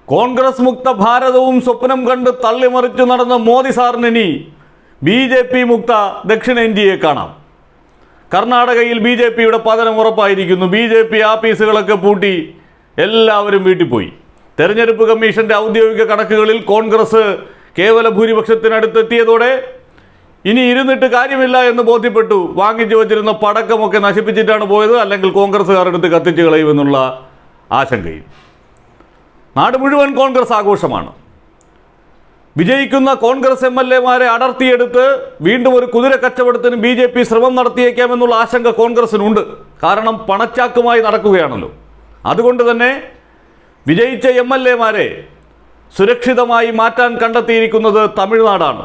കോൺഗ്രസ് മുക്ത ഭാരതവും സ്വപ്നം കണ്ട് തള്ളിമറിച്ചു നടന്ന മോദി സാറിനി ബി ജെ പി മുക്ത ദക്ഷിണേന്ത്യയെ കാണാം കർണാടകയിൽ ബി ജെ പിയുടെ പതനം ഉറപ്പായിരിക്കുന്നു ബി ജെ പി ആഫീസുകളൊക്കെ പൂട്ടി എല്ലാവരും വീട്ടിൽ പോയി തെരഞ്ഞെടുപ്പ് കമ്മീഷന്റെ ഔദ്യോഗിക കണക്കുകളിൽ കോൺഗ്രസ് കേവല ഭൂരിപക്ഷത്തിനടുത്തെത്തിയതോടെ ഇനി ഇരുന്നിട്ട് കാര്യമില്ല എന്ന് ബോധ്യപ്പെട്ടു വാങ്ങിച്ചു വച്ചിരുന്ന പടക്കമൊക്കെ നശിപ്പിച്ചിട്ടാണ് പോയത് അല്ലെങ്കിൽ കോൺഗ്രസ്സുകാരെടുത്ത് കത്തിച്ചു കളയുമെന്നുള്ള ആശങ്കയും നാട് മുഴുവൻ കോൺഗ്രസ് ആഘോഷമാണ് വിജയിക്കുന്ന കോൺഗ്രസ് എം എൽ എമാരെ അടർത്തിയെടുത്ത് വീണ്ടും ഒരു കുതിര കച്ചവടത്തിന് ബി ജെ പി ശ്രമം നടത്തിയേക്കാമെന്നുള്ള ആശങ്ക കോൺഗ്രസിനുണ്ട് കാരണം പണച്ചാക്കുമായി നടക്കുകയാണല്ലോ അതുകൊണ്ട് തന്നെ വിജയിച്ച എം എൽ എമാരെ സുരക്ഷിതമായി മാറ്റാൻ കണ്ടെത്തിയിരിക്കുന്നത് തമിഴ്നാടാണ്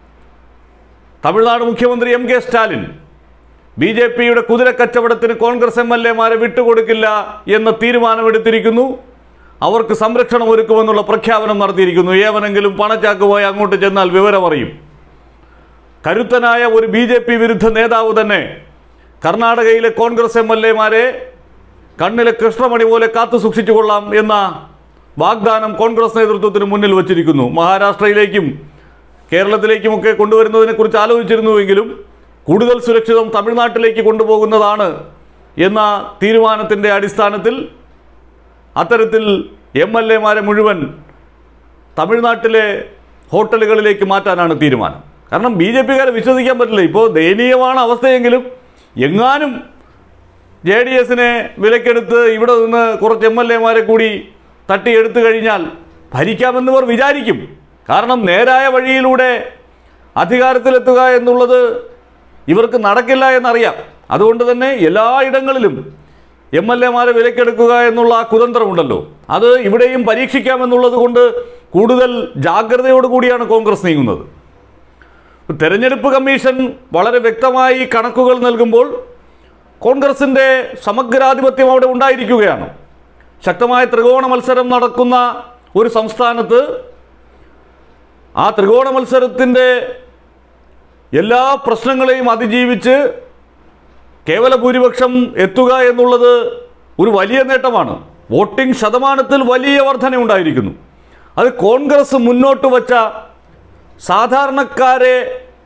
തമിഴ്നാട് മുഖ്യമന്ത്രി M K Stalin B J പിയുടെ കുതിര കച്ചവടത്തിന് കോൺഗ്രസ് എം എൽ എമാരെ വിട്ടുകൊടുക്കില്ല എന്ന തീരുമാനമെടുത്തിരിക്കുന്നു അവർക്ക് സംരക്ഷണം ഒരുക്കുമെന്നുള്ള പ്രഖ്യാപനം നടത്തിയിരിക്കുന്നു ഏവനെങ്കിലും പണച്ചാക്കുമായി അങ്ങോട്ട് ചെന്നാൽ വിവരമറിയും കരുത്തനായ ഒരു ബി ജെ പി വിരുദ്ധ നേതാവ് തന്നെ കർണാടകയിലെ കോൺഗ്രസ് എം എൽ എമാരെ കണ്ണിലെ കൃഷ്ണമണി പോലെ കാത്തു സൂക്ഷിച്ചുകൊള്ളാം എന്ന വാഗ്ദാനം കോൺഗ്രസ് നേതൃത്വത്തിന് മുന്നിൽ വച്ചിരിക്കുന്നു മഹാരാഷ്ട്രയിലേക്കും കേരളത്തിലേക്കുമൊക്കെ കൊണ്ടുവരുന്നതിനെക്കുറിച്ച് ആലോചിച്ചിരുന്നുവെങ്കിലും കൂടുതൽ സുരക്ഷിതം തമിഴ്നാട്ടിലേക്ക് കൊണ്ടുപോകുന്നതാണ് എന്ന തീരുമാനത്തിൻ്റെ അടിസ്ഥാനത്തിൽ അത്തരത്തിൽ എം എൽ എമാരെ മുഴുവൻ തമിഴ്നാട്ടിലെ ഹോട്ടലുകളിലേക്ക് മാറ്റാനാണ് തീരുമാനം കാരണം ബി ജെ പിക്കാരെ വിശ്വസിക്കാൻ പറ്റില്ല ഇപ്പോൾ ദയനീയമാണ് അവസ്ഥയെങ്കിലും എങ്ങാനും ജെ ഡി എസിനെ വിലക്കെടുത്ത് ഇവിടെ നിന്ന് കുറച്ച് എം എൽ എമാരെ കൂടി തട്ടിയെടുത്തു കഴിഞ്ഞാൽ ഭരിക്കാമെന്നവർ വിചാരിക്കും കാരണം നേരായ വഴിയിലൂടെ അധികാരത്തിലെത്തുക എന്നുള്ളത് ഇവർക്ക് നടക്കില്ല എന്നറിയാം അതുകൊണ്ട് തന്നെ എല്ലായിടങ്ങളിലും എം എൽ എമാരെ വിലക്കെടുക്കുക എന്നുള്ള ആ കുതന്ത്രമുണ്ടല്ലോ അത് ഇവിടെയും പരീക്ഷിക്കാമെന്നുള്ളത് കൊണ്ട് കൂടുതൽ ജാഗ്രതയോടുകൂടിയാണ് കോൺഗ്രസ് നീങ്ങുന്നത് തെരഞ്ഞെടുപ്പ് കമ്മീഷൻ വളരെ വ്യക്തമായി കണക്കുകൾ നൽകുമ്പോൾ കോൺഗ്രസിൻ്റെ സമഗ്രാധിപത്യം അവിടെ ഉണ്ടായിരിക്കുകയാണ് ശക്തമായ ത്രികോണ മത്സരം നടക്കുന്ന ഒരു സംസ്ഥാനത്ത് ആ ത്രികോണ മത്സരത്തിൻ്റെ എല്ലാ പ്രശ്നങ്ങളെയും അതിജീവിച്ച് കേവല ഭൂരിപക്ഷം എത്തുക എന്നുള്ളത് ഒരു വലിയ നേട്ടമാണ് വോട്ടിംഗ് ശതമാനത്തിൽ വലിയ വർധന ഉണ്ടായിരിക്കുന്നു അത് കോൺഗ്രസ് മുന്നോട്ട് വച്ച സാധാരണക്കാരെ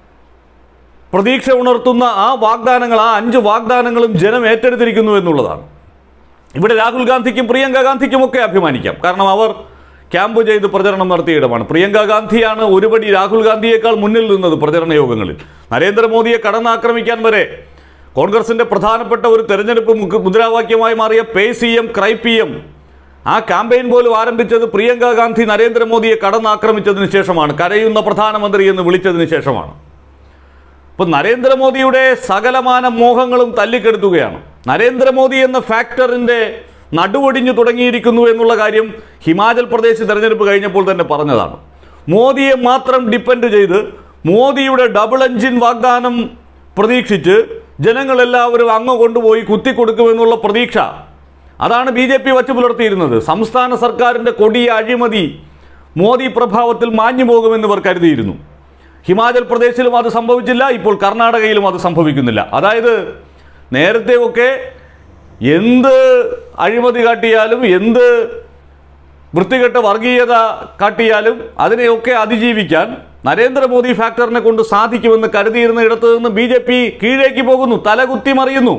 പ്രതീക്ഷ ഉണർത്തുന്ന ആ വാഗ്ദാനങ്ങൾ ആ അഞ്ച് വാഗ്ദാനങ്ങളും ജനം ഏറ്റെടുത്തിരിക്കുന്നു എന്നുള്ളതാണ് ഇവിടെ രാഹുൽ ഗാന്ധിക്കും പ്രിയങ്ക ഗാന്ധിക്കുമൊക്കെ അഭിമാനിക്കാം കാരണം അവർ ക്യാമ്പ് ചെയ്ത് പ്രചരണം നടത്തിയ ഇടമാണ് പ്രിയങ്ക ഗാന്ധിയാണ് ഒരുപടി രാഹുൽ ഗാന്ധിയേക്കാൾ മുന്നിൽ നിന്നത് പ്രചരണ യോഗങ്ങളിൽ നരേന്ദ്രമോദിയെ കടന്നാക്രമിക്കാൻ വരെ കോൺഗ്രസിന്റെ പ്രധാനപ്പെട്ട ഒരു തെരഞ്ഞെടുപ്പ് മുഖ- മുദ്രാവാക്യമായി മാറിയ pay C M cry P M ആ ക്യാമ്പയിൻ പോലും ആരംഭിച്ചത് പ്രിയങ്ക ഗാന്ധി നരേന്ദ്രമോദിയെ കടന്നാക്രമിച്ചതിന് ശേഷമാണ് കരയുന്ന പ്രധാനമന്ത്രി എന്ന് വിളിച്ചതിന് ശേഷമാണ് ഇപ്പം നരേന്ദ്രമോദിയുടെ സകലമാന മോഹങ്ങളും തല്ലിക്കെടുത്തുകയാണ് നരേന്ദ്രമോദി എന്ന ഫാക്ടറിൻ്റെ നടുവൊടിഞ്ഞു തുടങ്ങിയിരിക്കുന്നു എന്നുള്ള കാര്യം ഹിമാചൽ പ്രദേശ് തെരഞ്ഞെടുപ്പ് കഴിഞ്ഞപ്പോൾ തന്നെ പറഞ്ഞതാണ് മോദിയെ മാത്രം ഡിപ്പെൻഡ് ചെയ്ത് മോദിയുടെ ഡബിൾ എഞ്ചിൻ വാഗ്ദാനം പ്രതീക്ഷിച്ച് ജനങ്ങളെല്ലാവരും അങ്ങ് കൊണ്ടുപോയി കുത്തിക്കൊടുക്കുമെന്നുള്ള പ്രതീക്ഷ അതാണ് ബി ജെ പി വച്ചു പുലർത്തിയിരുന്നത് സംസ്ഥാന സർക്കാരിൻ്റെ കൊടിയ അഴിമതി മോദി പ്രഭാവത്തിൽ മാഞ്ഞു പോകുമെന്ന് ഇവർ കരുതിയിരുന്നു ഹിമാചൽ പ്രദേശിലും അത് സംഭവിച്ചില്ല ഇപ്പോൾ കർണാടകയിലും അത് സംഭവിക്കുന്നില്ല അതായത് നേരത്തെ ഒക്കെ എന്ത് അഴിമതി കാട്ടിയാലും എന്ത് വൃത്തികെട്ട വർഗീയത കാട്ടിയാലും അതിനെയൊക്കെ അതിജീവിക്കാൻ നരേന്ദ്രമോദി ഫാക്ടറിനെ കൊണ്ട് സാധിക്കുമെന്ന് കരുതിയിരുന്ന ഇടത്ത് നിന്ന് ബി ജെ പി കീഴേക്ക് പോകുന്നു തലകുത്തി മറിയുന്നു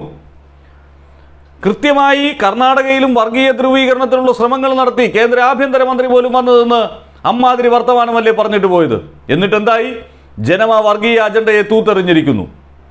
കൃത്യമായി കർണാടകയിലും വർഗീയ ധ്രുവീകരണത്തിനുള്ള ശ്രമങ്ങൾ നടത്തി കേന്ദ്ര ആഭ്യന്തരമന്ത്രി പോലും വന്നു നിന്ന് അമ്മാതിരി വർത്തമാനമല്ലേ പറഞ്ഞിട്ട് പോയത് എന്നിട്ട് എന്തായി ജനം ആ വർഗീയ അജണ്ടയെ തൂത്തെറിഞ്ഞിരിക്കുന്നു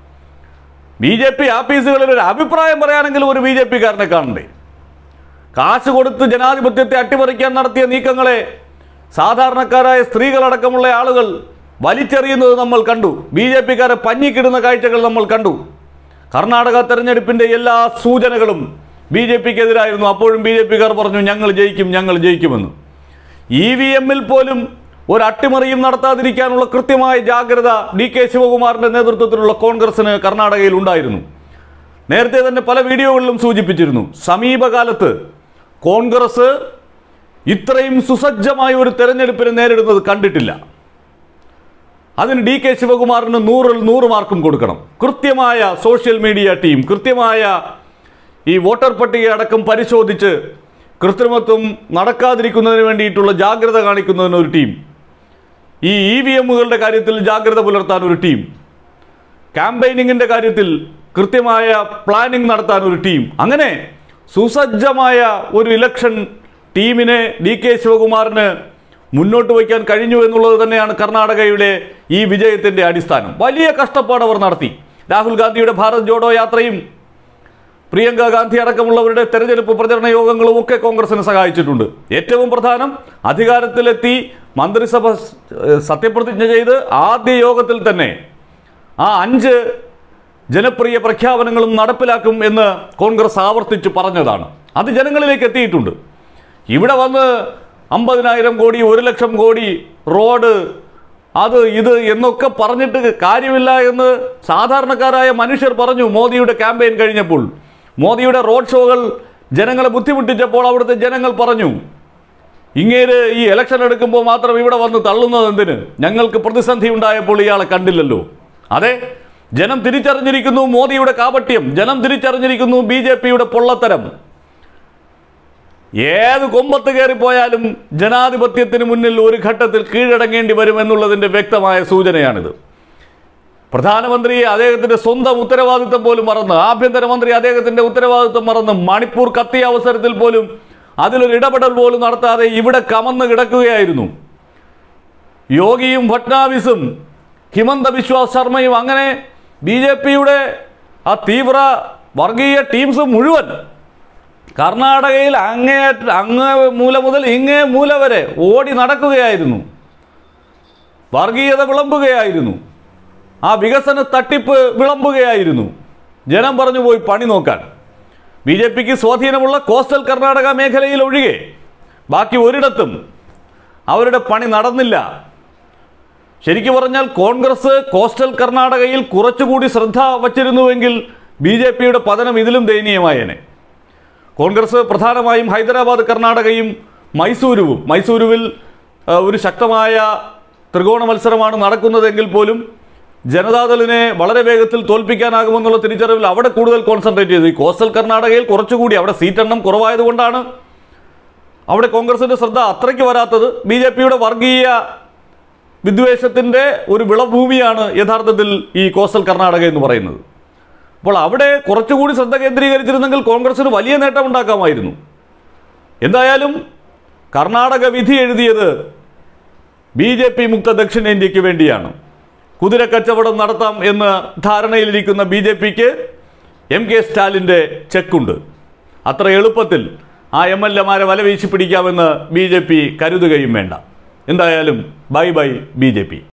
ബി ജെ പി ആഫീസുകളിൽ ഒരു അഭിപ്രായം പറയാനെങ്കിലും ഒരു ബി ജെ പിക്കാരനെ കാണണ്ടേ കാശ് കൊടുത്ത് ജനാധിപത്യത്തെ അട്ടിമറിക്കാൻ നടത്തിയ നീക്കങ്ങളെ സാധാരണക്കാരായ സ്ത്രീകളടക്കമുള്ള ആളുകൾ വലിച്ചെറിയുന്നത് നമ്മൾ കണ്ടു ബി ജെ പിക്കാരെ പഞ്ഞിക്കിടുന്ന കാഴ്ചകൾ നമ്മൾ കണ്ടു കർണാടക തെരഞ്ഞെടുപ്പിന്റെ എല്ലാ സൂചനകളും ബി ജെ പിക്കെതിരായിരുന്നു അപ്പോഴും ബി ജെ പിക്കാർ പറഞ്ഞു ഞങ്ങൾ ജയിക്കും ഞങ്ങൾ ജയിക്കുമെന്ന് ഇ വി എമ്മിൽ പോലും ഒരു അട്ടിമറിയും നടത്താതിരിക്കാനുള്ള കൃത്യമായ ജാഗ്രത ഡി കെ ശിവകുമാറിന്റെ നേതൃത്വത്തിലുള്ള കോൺഗ്രസിന് കർണാടകയിൽ ഉണ്ടായിരുന്നു നേരത്തെ തന്നെ പല വീഡിയോകളിലും സൂചിപ്പിച്ചിരുന്നു സമീപകാലത്ത് കോൺഗ്രസ് ഇത്രയും സുസജ്ജമായ ഒരു തെരഞ്ഞെടുപ്പിനെ നേരിടുന്നത് കണ്ടിട്ടില്ല അതിന് ഡി കെ ശിവകുമാറിന് നൂറിൽ നൂറ് മാർക്കും കൊടുക്കണം കൃത്യമായ സോഷ്യൽ മീഡിയ ടീം കൃത്യമായ ഈ വോട്ടർ പട്ടിക അടക്കം പരിശോധിച്ച് കൃത്രിമത്വം നടക്കാതിരിക്കുന്നതിന് വേണ്ടിയിട്ടുള്ള ജാഗ്രത കാണിക്കുന്നതിന് ഒരു ടീം ഈ ഇ വി എമ്മുകളുടെ കാര്യത്തിൽ ജാഗ്രത പുലർത്താൻ ഒരു ടീം ക്യാമ്പയിനിങ്ങിൻ്റെ കാര്യത്തിൽ കൃത്യമായ പ്ലാനിംഗ് നടത്താൻ ഒരു ടീം അങ്ങനെ സുസജ്ജമായ ഒരു ഇലക്ഷൻ ടീമിനെ ഡി കെ ശിവകുമാറിന് മുന്നോട്ട് വയ്ക്കാൻ കഴിഞ്ഞു എന്നുള്ളത് തന്നെയാണ് കർണാടകയുടെ ഈ വിജയത്തിൻ്റെ അടിസ്ഥാനം വലിയ കഷ്ടപ്പാട് അവർ നടത്തി രാഹുൽ ഗാന്ധിയുടെ ഭാരത് ജോഡോ യാത്രയും പ്രിയങ്ക ഗാന്ധി അടക്കമുള്ളവരുടെ തെരഞ്ഞെടുപ്പ് പ്രചരണ യോഗങ്ങളും ഒക്കെ കോൺഗ്രസിനെ സഹായിച്ചിട്ടുണ്ട് ഏറ്റവും പ്രധാനം അധികാരത്തിലെത്തി മന്ത്രിസഭ ഏഹ്, സത്യപ്രതിജ്ഞ ചെയ്ത് ആദ്യ യോഗത്തിൽ തന്നെ ആ അഞ്ച് ജനപ്രിയ പ്രഖ്യാപനങ്ങളും നടപ്പിലാക്കും എന്ന് കോൺഗ്രസ് ആവർത്തിച്ച് പറഞ്ഞതാണ് അത് ജനങ്ങളിലേക്ക് എത്തിയിട്ടുണ്ട് ഇവിടെ വന്ന് അമ്പതിനായിരം കോടി ഒരു ലക്ഷം കോടി റോഡ് അത് ഇത് എന്നൊക്കെ പറഞ്ഞിട്ട് കാര്യമില്ല എന്ന് സാധാരണക്കാരായ മനുഷ്യർ പറഞ്ഞു മോദിയുടെ ക്യാമ്പയിൻ കഴിഞ്ഞപ്പോൾ മോദിയുടെ റോഡ് ഷോകൾ ജനങ്ങളെ ബുദ്ധിമുട്ടിച്ചപ്പോൾ അവിടുത്തെ ജനങ്ങൾ പറഞ്ഞു ഇങ്ങേര് ഈ ഇലക്ഷൻ എടുക്കുമ്പോൾ മാത്രം ഇവിടെ വന്ന് തള്ളുന്നത് എന്തിന് ഞങ്ങൾക്ക് പ്രതിസന്ധി ഉണ്ടായപ്പോൾ ഇയാളെ കണ്ടില്ലല്ലോ അതെ ജനം തിരിച്ചറിഞ്ഞിരിക്കുന്നു മോദിയുടെ കാപട്യം ജനം തിരിച്ചറിഞ്ഞിരിക്കുന്നു ബി ജെ പിയുടെ പൊള്ളത്തരം ഏത് കൊമ്പത്ത് കയറിപ്പോയാലും ജനാധിപത്യത്തിന് മുന്നിൽ ഒരു ഘട്ടത്തിൽ കീഴടങ്ങേണ്ടി വരുമെന്നുള്ളതിൻ്റെ വ്യക്തമായ സൂചനയാണിത് പ്രധാനമന്ത്രി അദ്ദേഹത്തിന്റെ സ്വന്തം ഉത്തരവാദിത്വം പോലും മറന്ന് ആഭ്യന്തരമന്ത്രി അദ്ദേഹത്തിന്റെ ഉത്തരവാദിത്വം മറന്ന് മണിപ്പൂർ കത്തിയ അവസരത്തിൽ പോലും അതിലൊരു ഇടപെടൽ പോലും നടത്താതെ ഇവിടെ കമന്ന് കിടക്കുകയായിരുന്നു യോഗിയും ഫട്നാവിസും ഹിമന്ത ബിശ്വാസ് ശർമ്മയും അങ്ങനെ ബി ജെ പിയുടെ ആ തീവ്ര വർഗീയ ടീംസ് മുഴുവൻ കർണാടകയിൽ അങ്ങേ അങ്ങേ മൂല മുതൽ ഇങ്ങേ മൂല വരെ ഓടി നടക്കുകയായിരുന്നു വർഗീയത വിളമ്പുകയായിരുന്നു ആ വികസന തട്ടിപ്പ് വിളമ്പുകയായിരുന്നു ജനം പറഞ്ഞു പോയി പണി നോക്കാൻ ബി ജെ പിക്ക് സ്വാധീനമുള്ള കോസ്റ്റൽ കർണാടക മേഖലയിൽ ഒഴികെ ബാക്കി ഒരിടത്തും അവരുടെ പണി നടന്നില്ല ശരിക്കു പറഞ്ഞാൽ കോൺഗ്രസ് കോസ്റ്റൽ കർണാടകയിൽ കുറച്ചുകൂടി ശ്രദ്ധ വച്ചിരുന്നുവെങ്കിൽ ബി ജെ പിയുടെ പതനം ഇതിലും ദയനീയമായേനെ കോൺഗ്രസ് പ്രധാനമായും ഹൈദരാബാദ് കർണാടകയും മൈസൂരുവും മൈസൂരുവിൽ ആ, ഒരു ശക്തമായ ത്രികോണ മത്സരമാണ് നടക്കുന്നതെങ്കിൽ പോലും ജനതാദളിനെ വളരെ വേഗത്തിൽ തോൽപ്പിക്കാനാകുമെന്നുള്ള തിരിച്ചറിവിൽ അവിടെ കൂടുതൽ കോൺസെൻട്രേറ്റ് ചെയ്തു ഈ കോസ്റ്റൽ കർണാടകയിൽ കുറച്ചുകൂടി അവിടെ സീറ്റ് എണ്ണം കുറവായതുകൊണ്ടാണ് അവിടെ കോൺഗ്രസിന്റെ ശ്രദ്ധ അത്രയ്ക്ക് വരാത്തത് ബി ജെ പിയുടെ വർഗീയ വിദ്വേഷത്തിന്റെ ഒരു വിളഭൂമിയാണ് യഥാർത്ഥത്തിൽ ഈ കോസ്റ്റൽ കർണാടക എന്ന് പറയുന്നത് അപ്പോൾ അവിടെ കുറച്ചുകൂടി ശ്രദ്ധ കേന്ദ്രീകരിച്ചിരുന്നെങ്കിൽ കോൺഗ്രസിന് വലിയ നേട്ടം ഉണ്ടാക്കാമായിരുന്നു എന്തായാലും കർണാടക വിധി എഴുതിയത് ബി ജെ പി മുക്ത ദക്ഷിണേന്ത്യക്ക് വേണ്ടിയാണ് കുതിര കച്ചവടം നടത്താം എന്ന് ധാരണയിലിരിക്കുന്ന ബി ജെ പിക്ക് എം കെ സ്റ്റാലിൻ്റെ ചെക്കുണ്ട് അത്ര എളുപ്പത്തിൽ ആ എം എൽ എമാരെ വലവീശി പിടിക്കാമെന്ന് ബി ജെ പി കരുതുകയും വേണ്ട എന്തായാലും bye bye B J P